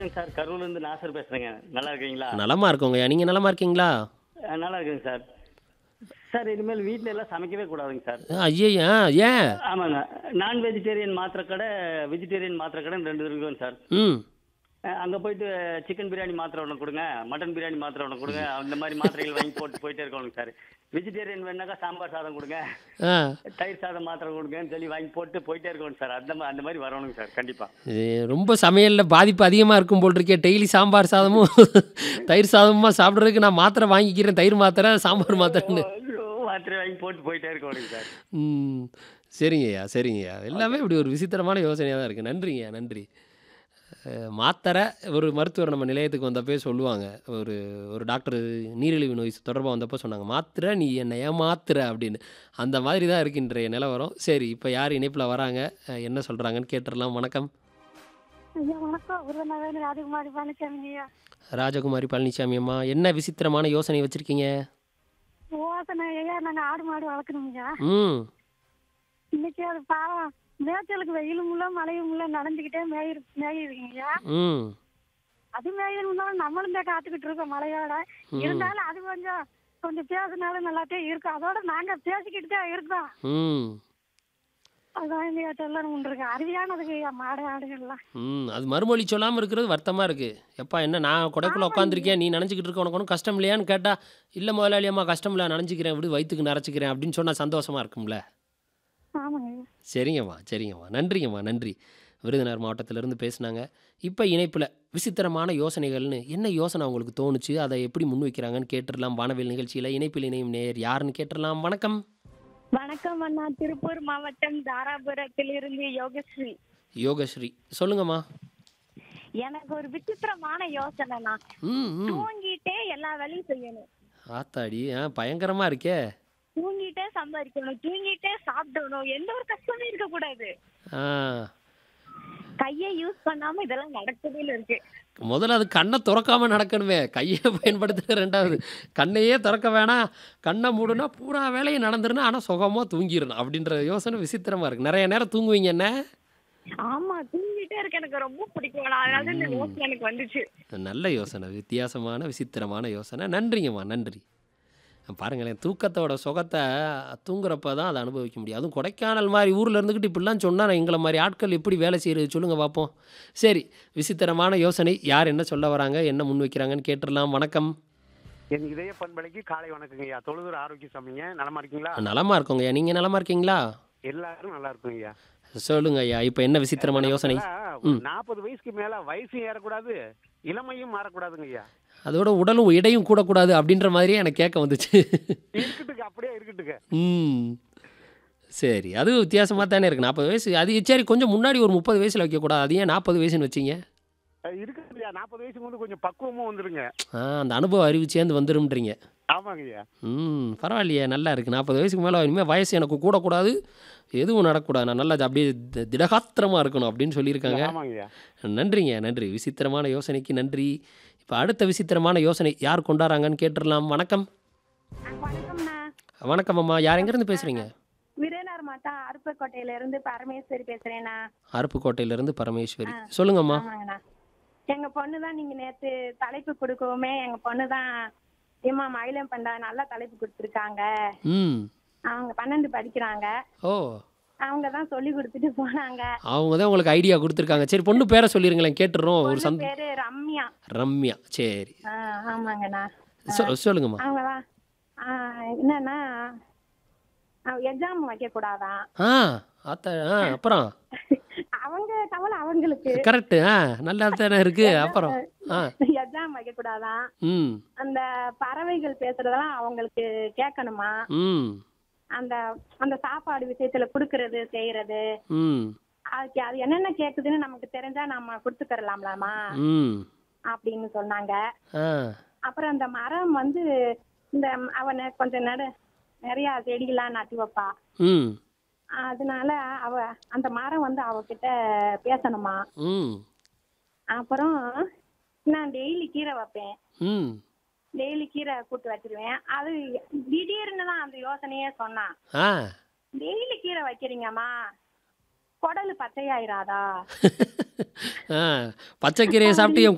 sir கரூர்ல இருந்து நாசர் பேசுறேங்க நல்லா இருக்கீங்களா நலமா இருக்கோங்கய்யா நீங்கள் நலமா இருக்கீங்களா அஹ், நல்லா இருக்குங்க சார் சார் இனிமேல் வீட்ல எல்லாம் சமைக்கவே கூடாதுங்க சார் ஐயா ஏன் ஆமாங்க நான் வெஜிடேரியன் மாத்திரை கடை வெஜிடேரியன் மாத்திரை கடை ரெண்டு இருக்குங்க சார் ம் அஹ், அங்க போயிட்டு சிக்கன் பிரியாணி மாத்திரை ஒன்று கொடுங்க மட்டன் பிரியாணி மாத்திரை ஒன்று கொடுங்க அந்த மாதிரி மாத்திரைகள் வாங்கி போட்டு போயிட்டே இருக்கணும் சார் வெஜிடேரியன் வேணாக்கா சாம்பார் சாதம் கொடுங்க ஆ தயிர் சாதம் மாத்திரை கொடுங்கன்னு சொல்லி வாங்கி போட்டு போயிட்டே இருக்கணும் சார் அந்த மா- அந்த மாதிரி வரணுங்க சார் கண்டிப்பா இது ரொம்ப சமையலில் பாதிப்பு அதிகமாக இருக்கும் போல் இருக்கே டெய்லி சாம்பார் சாதமும் தயிர் சாதமுமா சாப்பிட்றதுக்கு நான் மாத்திரை வாங்கிக்கிறேன் தயிர் மாத்திரை சாம்பார் மாத்திரைன்னு மாத்திரை வாங்கி போட்டு போயிட்டே இருக்கணுங்க சார் ம் சரிங்கய்யா சரிங்கய்யா எல்லாமே இப்படி ஒரு விசித்திரமான யோசனையாக தான் இருக்குது நன்றிங்கய்யா நன்றி அஹ், மாத்திரை ஒரு மருத்துவர் நம்ம நிலையத்துக்கு வந்தப்போ சொல்லுவாங்க ஒரு ஒரு டாக்டர் நீரிழிவு நோய் தொடர்பாக வந்தப்போ சொன்னாங்க மாத்திரை நீ என்னை ஏமாத்துற அப்படின்னு அந்த மாதிரி தான் இருக்கு இன்றைய நிலவரம் சரி இப்போ யார் இணைப்பில் வராங்க அஹ், என்ன சொல்கிறாங்கன்னு கேட்டுடலாம் வணக்கம் ஐயா வணக்கம் விருதுநகர் ராஜகுமாரி பழனிசாமி ஐயா ராஜகுமாரி பழனிசாமி அம்மா என்ன விசித்திரமான யோசனை வச்சுருக்கீங்க ஓசனை ஐயா நாங்கள் ஆடு மாடு வளர்க்கணும் ஐயா ம் இன்னைக்கு அது பாவம் மேய்ச்சலுக்கு வெயிலும் இல்லை மழையும் இல்லை நடந்துக்கிட்டே மேய் மேயுதுங்க ஐயா ம் அது மேயணும்னாலும் நம்மளும் தான் காத்துக்கிட்டு இருக்கோம் மழையோட இருந்தாலும் அது கொஞ்சம் கொஞ்சம் பேசினாலும் நல்லாத்தே இருக்கும் அதோட நாங்க பேசிக்கிட்டு தான் இருக்கோம் ம் அதான் இந்த சொல்லணும் இருக்கு அருவியானதுக்கு ஐயா மாடு ஆடுகள்லாம் ம் அது மறுமொழி சொல்லாமல் இருக்கிறது வருத்தமாக இருக்குது எப்பா என்ன நான் கொடைக்குள்ளே உட்காந்துருக்கேன் நீ நினச்சிக்கிட்டு இருக்க உனக்கு ஒன்றும் கஷ்டம் இல்லையான்னு கேட்டால் இல்லை முதலாளி அம்மா கஷ்டம் இல்லை நினச்சிக்கிறேன் விடு வயிற்றுக்கு நிறச்சிக்கிறேன் அப்படின்னு சொன்னால் சந்தோஷமாக இருக்கும்ல ஆமாங்க ஐயா சரிங்கம்மா சரிங்கம்மா நன்றிங்கம்மா நன்றி விருதுநகர் மாவட்டத்திலேருந்து பேசுனாங்க இப்போ இணைப்பில் விசித்திரமான யோசனைகள்னு என்ன யோசனை அவங்களுக்கு தோணுச்சு அதை எப்படி முன்வைக்கிறாங்கன்னு கேட்டுடலாம் வானவில் நிகழ்ச்சியில் இணைப்பில் இணையும் நேர் யாருன்னு கேட்டுடலாம் வணக்கம் வணக்கம் அண்ணா திருப்பூர் மாவட்டம் தாராபுரத்திலிருந்து யோகஸ்ரீ யோகஸ்ரீ சொல்லுங்கம்மா எனக்கு ஒரு விசித்திரமான யோசனைண்ணா ம் ம் தூங்கிட்டே எல்லா வேலையும் செய்யணும் ஆத்தாடி ஆ பயங்கரமாக இருக்கே தூங்கிட்டே சம்பாதிக்கணும் தூங்கிட்டே சாப்பிடணும் எந்த ஒரு கஷ்டமும் இருக்க கூடாது ஆ கையை யூஸ் பண்ணாம இதெல்லாம் நடக்குதுன்னு இருக்கு முதல்ல அது கண்ணை திறக்காம நடக்கணுமே கையை பயன்படுத்துகிற ரெண்டாவது கண்ணையே திறக்க வேணாம் கண்ணை மூடுனா பூரா வேலையும் நடந்துருனா ஆனால் சுகமாக தூங்கிடணும் அப்படின்ற யோசனை விசித்திரமாக இருக்குது நிறைய நேரம் தூங்குவீங்க என்ன ஆமா தூங்கிட்டே இருக்க எனக்கு ரொம்ப பிடிக்கும் அதனால தான் இந்த யோசனை எனக்கு வந்துச்சு நல்ல யோசனை வித்தியாசமான விசித்திரமான யோசனை நன்றிங்கம்மா நன்றி பாருங்களேன் தூக்கத்தோட சுகத்தை தூங்குறப்ப தான் அதை அனுபவிக்க முடியும் அதுவும் கொடைக்கானல் மாதிரி ஊரில் இருந்துக்கிட்டு இப்படிலாம் சொன்னால் எங்களை மாதிரி ஆட்கள் எப்படி வேலை செய்கிறது சொல்லுங்கள் பார்ப்போம் சரி விசித்திரமான யோசனை யார் என்ன சொல்ல வராங்க என்ன முன் வைக்கிறாங்கன்னு கேட்டுடலாம் வணக்கம் என் இதய பண்பலைக்கு காலை வணக்கங்க ஐயா தொழுதூர் ஆரோக்கிய சாமிங்க நலமா இருக்கீங்களா நலமா இருக்கோங்க ஐயா நீங்கள் நலமா இருக்கீங்களா எல்லாரும் நல்லா இருக்குங்க ஐயா சொல்லுங்க ஐயா இப்போ என்ன விசித்திரமான யோசனை நாற்பது வயசுக்கு மேல வயசும் ஏறக்கூடாது இளமையும் மாறக்கூடாதுங்க ஐயா அதோட உடலும் எடையும் கூடக்கூடாது அப்படின்ற மாதிரியே எனக்கு கேட்க வந்துச்சு இருக்கட்டுங்க அப்படியே இருக்கட்டுங்க ம் சரி அது வித்தியாசமாக தானே இருக்குது நாற்பது வயசு அது சரி கொஞ்சம் முன்னாடி ஒரு முப்பது வயசில் வைக்கக்கூடாது அது ஏன் நாற்பது வயசுன்னு வச்சிங்க அஹ் இருக்குங்க ஐயா நாற்பது வயசுக்கு வந்து கொஞ்சம் பக்குவமும் வந்துருங்க ஆ அந்த அனுபவம் அறிவு சேர்ந்து வந்துரும்ன்றீங்க ஆமாங்க ஐயா ம் பரவாயில்லையே நல்லா இருக்குது நாற்பது வயசுக்கு மேலே இனிமேல் வயசு எனக்கு கூடக்கூடாது எதுவும் நடக்கக்கூடாது நான் நல்லா அப்படியே தி- திடகாத்திரமாக இருக்கணும் அப்படின்னு சொல்லியிருக்காங்க ஆமாங்க ஐயா நன்றிங்க நன்றி விசித்திரமான யோசனைக்கு நன்றி இப்போ அடுத்த விசித்திரமான யோசனை யார் கொண்டாடுறாங்கன்னு கேட்டுடலாம் வணக்கம் வணக்கம்ண்ணா வணக்கம் அம்மா யார் எங்கேருந்து பேசுகிறீங்க விருதுநகர் மாவட்டம் அருப்புக்கோட்டையில இருந்து பரமேஸ்வரி பேசுறேண்ணா அருப்புக்கோட்டையிலேருந்து பரமேஸ்வரி சொல்லுங்கம்மா ஆமாங்கண்ணா எங்க பொண்ணு தான் நீங்க நேத்து தலைப்பு கொடுக்கவுமே எங்க பொண்ணு தான் ஏமா மயிலம் பண்டா நல்ல தலைப்பு கொடுத்துருக்காங்க ம் அவங்க பன்னெண்டு படிக்கிறாங்க ஓ அவங்க தான் சொல்லி கொடுத்துட்டு போனாங்க அவங்க தான் உங்களுக்கு ஐடியா கொடுத்துருக்காங்க சரி பொண்ணு பேரை சொல்லிருங்களேன் கேட்டுடுறோம் ஒரு பொண்ணு சந்த் பேரு ரம்யா ரம்யா சரி ஆ, ஆமாங்கண்ணா சொ சொல்லுங்கம்மா அவங்க தான் என்னன்னா எக்ஸாம் வைக்க கூடாதான் ஆ அத்த ஆ அப்புறம் அவங்க கவலை அவங்களுக்கு கரெக்டு ஆ நல்லா தானே இருக்கு அப்புறம் ஆ எக்ஸாம் வைக்க கூடாதான் ம் அந்த பறவைகள் பேசுறதெல்லாம் அவங்களுக்கு கேட்கணுமா ம் அந்த அந்த சாப்பாடு விஷயத்துல குடுக்கறது செய்யறது ம் அதுக்கு அது என்னென்ன கேக்குதுன்னு நமக்கு தெரிஞ்சா நம்ம கொடுத்துக்கறலாம்லாமா ம் அப்படின்னு சொன்னாங்க ஆ அப்புறம் அந்த மரம் வந்து இந்த அவனை கொஞ்சம் நடு நிறைய செடியெல்லாம் நட்டு வைப்பா ம் அதனால அவ அந்த மரம் வந்து அவகிட்ட பேசணுமா ம் அப்புறம் நான் டெய்லி கீரை வைப்பேன் ம் டெய்லி கீரை கூட்டு வச்சிருவேன் அது திடீர்னு தான் அந்த யோசனையே சொன்னான் ஆ டெய்லி கீரை வைக்கிறீங்கம்மா குடல் பச்சையாயிராதா ஆ பச்சைக்கீரையை சாப்பிட்டு என்